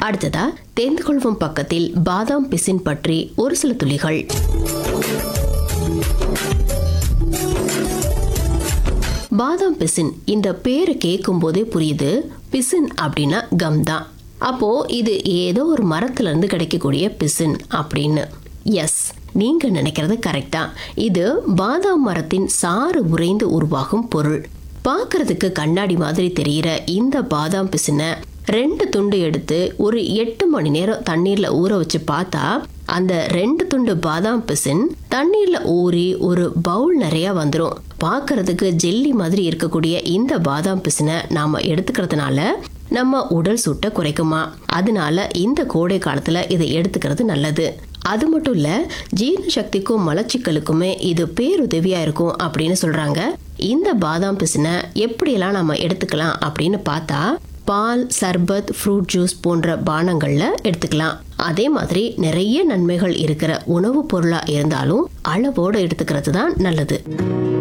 அடுத்ததா தெரிந்து கொள்வோம் பக்கத்தில் பாதாம் பிசின் பற்றி ஒரு சில துளிகள் பாதாம் பிசின் இந்த பேரை கேட்கும் போதே புரியுது பிசின் அப்படின்னா கம் தான் அப்போ இது ஏதோ ஒரு மரத்துல இருந்து கிடைக்கக்கூடிய பிசின் அப்படின்னு எஸ் நீங்க நினைக்கிறது கரெக்டா இது பாதாம் மரத்தின் சாறு உறைந்து உருவாகும் பொருள் பார்க்கிறதுக்கு கண்ணாடி மாதிரி தெரிகிற இந்த பாதாம் பிசினை ரெண்டு துண்டு எடுத்து ஒரு எட்டு மணி நேரம் தண்ணீர்ல ஊற வச்சு பார்த்தா அந்த ரெண்டு துண்டு பாதாம் பிசின் தண்ணீர்ல ஊறி ஒரு பவுல் நிறைய வந்துடும் பார்க்கிறதுக்கு ஜெல்லி மாதிரி இருக்கக்கூடிய இந்த பாதாம் பிசினை நாம எடுத்துக்கிறதுனால நம்ம உடல் சூட்டை குறைக்குமா அதனால இந்த கோடை காலத்துல இதை எடுத்துக்கிறது நல்லது அது மட்டும் இல்ல ஜீரண சக்திக்கும் மலச்சிக்கலுக்குமே இது பேருதவியா இருக்கும் அப்படின்னு சொல்றாங்க இந்த பாதாம் பிசினை எப்படியெல்லாம் நம்ம எடுத்துக்கலாம் அப்படின்னு பார்த்தா பால் சர்பத் ஃப்ரூட் ஜூஸ் போன்ற பானங்கள்ல எடுத்துக்கலாம் அதே மாதிரி நிறைய நன்மைகள் இருக்கிற உணவுப் பொருளா இருந்தாலும் அளவோட எடுத்துக்கிறது தான் நல்லது